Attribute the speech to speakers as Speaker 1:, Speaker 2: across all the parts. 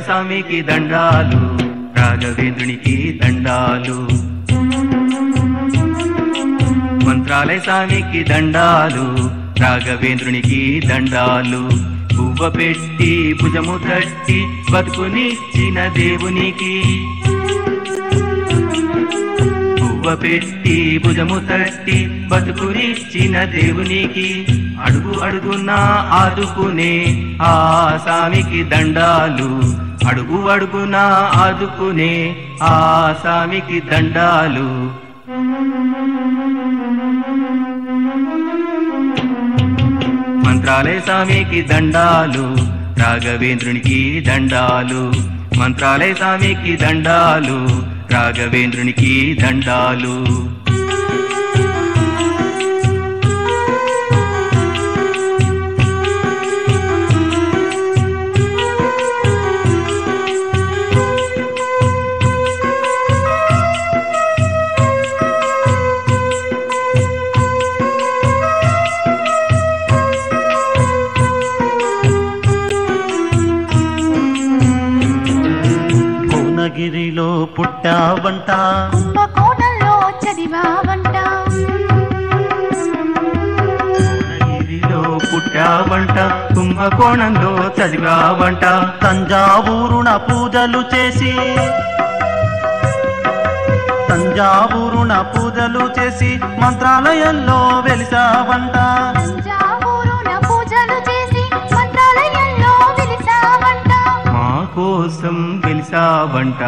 Speaker 1: స్వామికి దండాలు రాఘవేంద్రునికి దండాలు మంత్రాలయ స్వామికి దండాలు రాఘవేంద్రునికి దండాలు పువ్వ పెట్టి భుజము తట్టి బతుకునిచ్చిన దేవునికి పువ్వ పెట్టి భుజము తట్టి బతుకునిచ్చిన దేవునికి అడుగు అడుగునా ఆదుకునే ఆ స్వామికి దండాలు అడుగు అడుగునా ఆదుకునే ఆ స్వామికి దండాలు మంత్రాలయ స్వామికి దండాలు రాఘవేంద్రునికి దండాలు మంత్రాలయ స్వామికి దండాలు రాఘవేంద్రునికి దండాలు
Speaker 2: భువనగిరిలో పుట్టావంట
Speaker 3: కుంభకోణంలో చదివావంట
Speaker 1: గిరిలో పుట్టావంట కుంభకోణంలో చదివావంట
Speaker 2: తంజావూరున పూజలు చేసి తంజావూరున పూజలు చేసి మంత్రాలయంలో వెలిసావంట
Speaker 3: తంజావూరున పూజలు చేసి మంత్రాలయంలో వెలిసావంట
Speaker 1: మా కోసం వెలిసావంట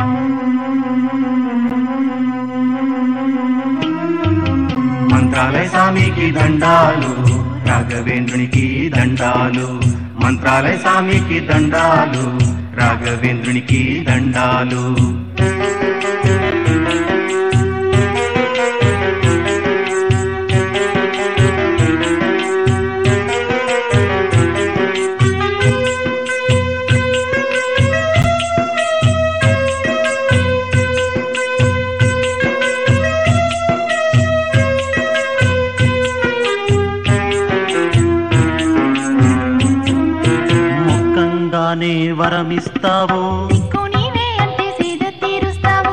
Speaker 1: మంత్రాలయ స్వామికి దండాలు రాఘవేంద్రునికి దండాలు మంత్రాలయ స్వామికి దండాలు రాఘవేంద్రునికి దండాలు
Speaker 2: ముఖంగానే వరమిస్తావు
Speaker 3: దిక్కు నీవే అంటే సీద తీరుస్తావు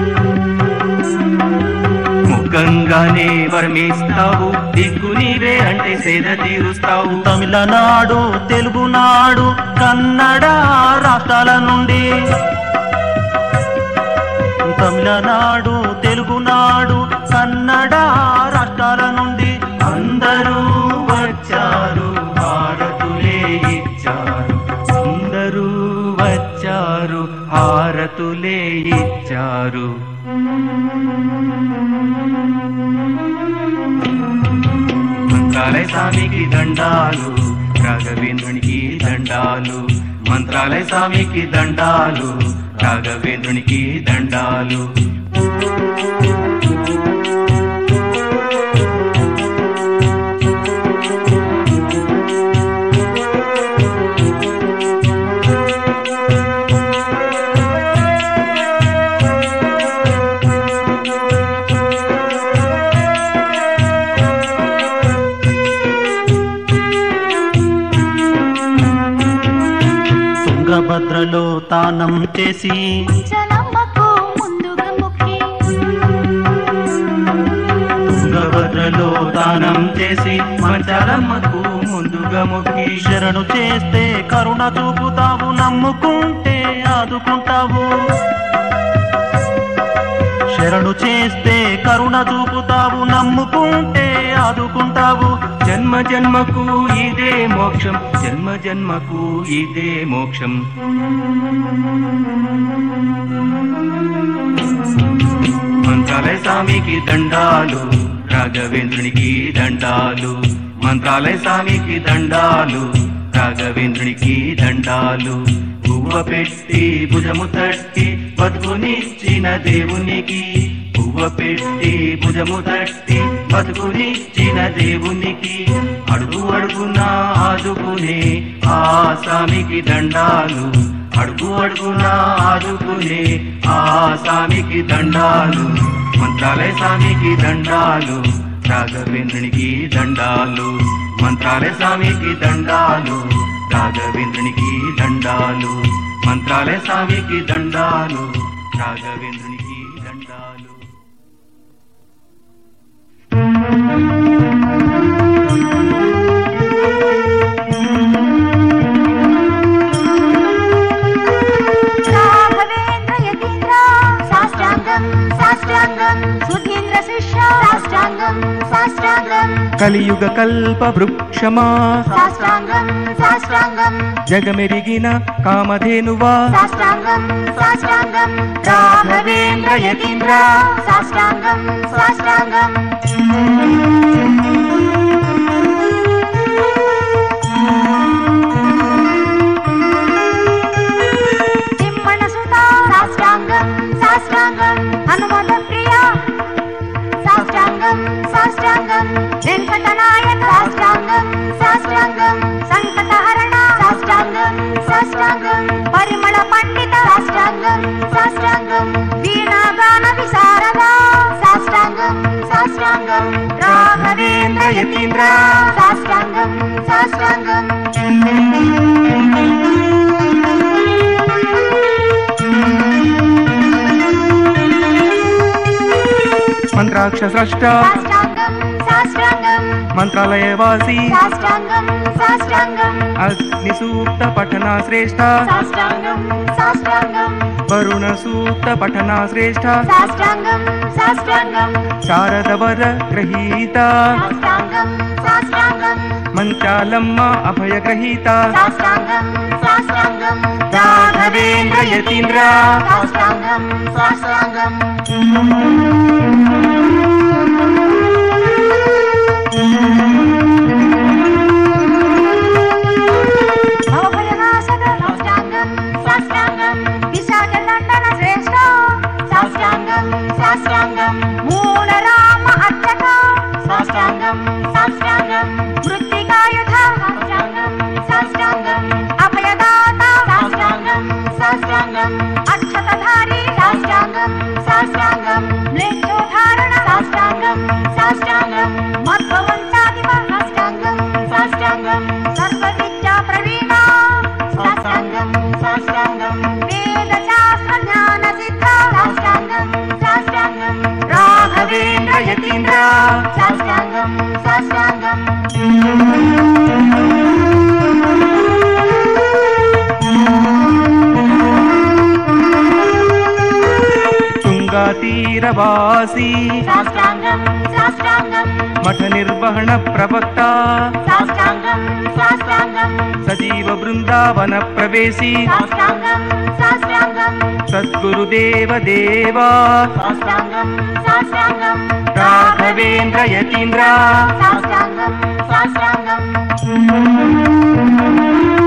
Speaker 1: ముఖంగానే వర్మిస్తావు దిక్కు నీవే అంటే సేద తీరుస్తావు
Speaker 2: తమిళనాడు తెలుగునాడు కన్నడ రాష్ట్రాల నుండి తమిళనాడు తెలుగునాడు కన్నడ రాష్ట్రాల నుండి
Speaker 1: అందరూ వచ్చారు హారతులే ఇచ్చారు అందరూ వచ్చారు హారతులే ఇచ్చారు మంత్రాలయ స్వామికి దండాలు రాఘవేంద్రునికి దండాలు మంత్రాలయ స్వామికి దండాలు రాఘవేంద్రునికి దండాలు
Speaker 2: తుంగభద్రలో తానం చేసి
Speaker 3: చలమ్మకు ముందుగా ముక్కి
Speaker 1: తుంగభద్రలో దానం చేసి మంచాలమ్మకు ముందుగా మొక్కి
Speaker 2: శరణు చేస్తే కరుణ చూపుతావు నమ్ముకుంటే ఆదుకుంటావు శరణు చేస్తే కరుణ చూపుతావు నమ్ముకుంటే ఆదుకుంటావు
Speaker 1: జన్మ జన్మకు ఇదే మోక్షం జన్మ జన్మకు ఇదే మోక్షం మంత్రాలయ స్వామికి దండాలు రాఘవేంద్రునికి దండాలు మంత్రాలయ స్వామికి దండాలు రాఘవేంద్రునికి దండాలు పువ్వ పెట్టి భుజము తట్టి బతుకునిచ్చిన దేవునికి పువ్వ పెట్టి భుజము తట్టి బతుకునిచ్చిన దేవునికి అడుగు అడుగున ఆదుకునే ఆ స్వామికి దండాలు అడుగు అడుగున ఆదుకునే ఆ స్వామికి దండాలు మంత్రాలయ స్వామికి దండాలు రాఘవేంద్రునికి దండాలు మంత్రాలయ స్వామికి దండాలు రాఘవేంద్రునికి దండాలు మంత్రాలయ స్వామికి దండాలు రాఘవేంద్రునికి దండాలు
Speaker 3: రాఘవేంద్ర యతీంద్ర సాష్టాంగం సాష్టాంగం సుధీంద్ర శిష్య సాష్టాంగం సాష్టాంగం
Speaker 1: కలియుగ కల్ప వృక్షమా
Speaker 3: సాష్టాంగం సాష్టాంగం
Speaker 1: జగమెరిగిన కామధేనువా
Speaker 3: సాష్టాంగం సాష్టాంగం రాఘవేంద్ర యతీంద్ర సాష్టాంగం సాష్టాంగం తిమ్మణ సుత సాష్టాంగం సాష్టాంగం హనుమత ప్రియ సాష్టాంగం సాష్టాంగం వెంకటనాయక సాష్టాంగం సాష్టాంగం సంకటహరణ సాష్టాంగం సాష్టాంగం పరిమళ పండిత సాష్టాంగం సాష్టాంగం వీణాగాన విశారద సాష్టాంగం సాష్టాంగం రాఘవేంద్ర యతీంద్ర సాష్టాంగం సాష్టాంగం
Speaker 1: మంత్రాక్ష స్రష్ట
Speaker 3: సాష్టాంగం సాష్టాంగం
Speaker 1: మంత్రాలయ వాసి
Speaker 3: సాష్టాంగం సాష్టాంగం
Speaker 1: అగ్ని సూక్త పఠన శ్రేష్ట
Speaker 3: సాష్టాంగం సాష్టాంగం
Speaker 1: వరుణ సూక్త పఠన శ్రేష్ట
Speaker 3: సాష్టాంగం సాష్టాంగం
Speaker 1: శారద వర గ్రహీత
Speaker 3: సాష్టాంగం సాష్టాంగం
Speaker 1: మంచాలమ్మ అభయ గ్రహీత
Speaker 3: సాష్టాంగం సాష్టాంగం
Speaker 1: రాఘవేంద్ర యతీంద్ర
Speaker 3: సాష్టాంగం సాష్టాంగం భవభయనాశక సాష్టాంగం సాష్టాంగం విశాఖ లండన శ్రేష్ఠ సాష్టాంగం సాష్టాంగం మూలరామ అర్చక సాష్టాంగం సాష్టాంగం మృత్తికాయుధ సాష్టాంగం సాష్టాంగం అభయదాత సాష్టాంగం సాష్టాంగం అక్షతధారి సాష్టాంగం సాష్టాంగం మ్లేచ్ఛోధారణ సాష్టాంగం సాష్టాంగం మధ్వవంశాధిప సాష్టాంగం సాష్టాంగం సర్వ విద్యా ప్రవీణ సాష్టాంగం సాష్టాంగం వేద శాస్త్ర జ్ఞాన సిద్ధ సాష్టాంగం సాష్టాంగం రాఘవేంద్ర యతీంద్ర సాష్టాంగం సాష్టాంగం
Speaker 1: తుంగాతీరవాసి
Speaker 3: సాష్టాంగం సాష్టాంగం
Speaker 1: మఠ నిర్వహణ ప్రవక్త
Speaker 3: సాష్టాంగం సాష్టాంగం
Speaker 1: సజీవ బృందావన ప్రవేశి
Speaker 3: సాష్టాంగం సాష్టాంగం
Speaker 1: సద్గురుదేవ దేవా
Speaker 3: సాష్టాంగం సాష్టాంగం
Speaker 1: రాఘవేంద్ర యతీంద్ర
Speaker 3: సాష్టాంగం సాష్టాంగం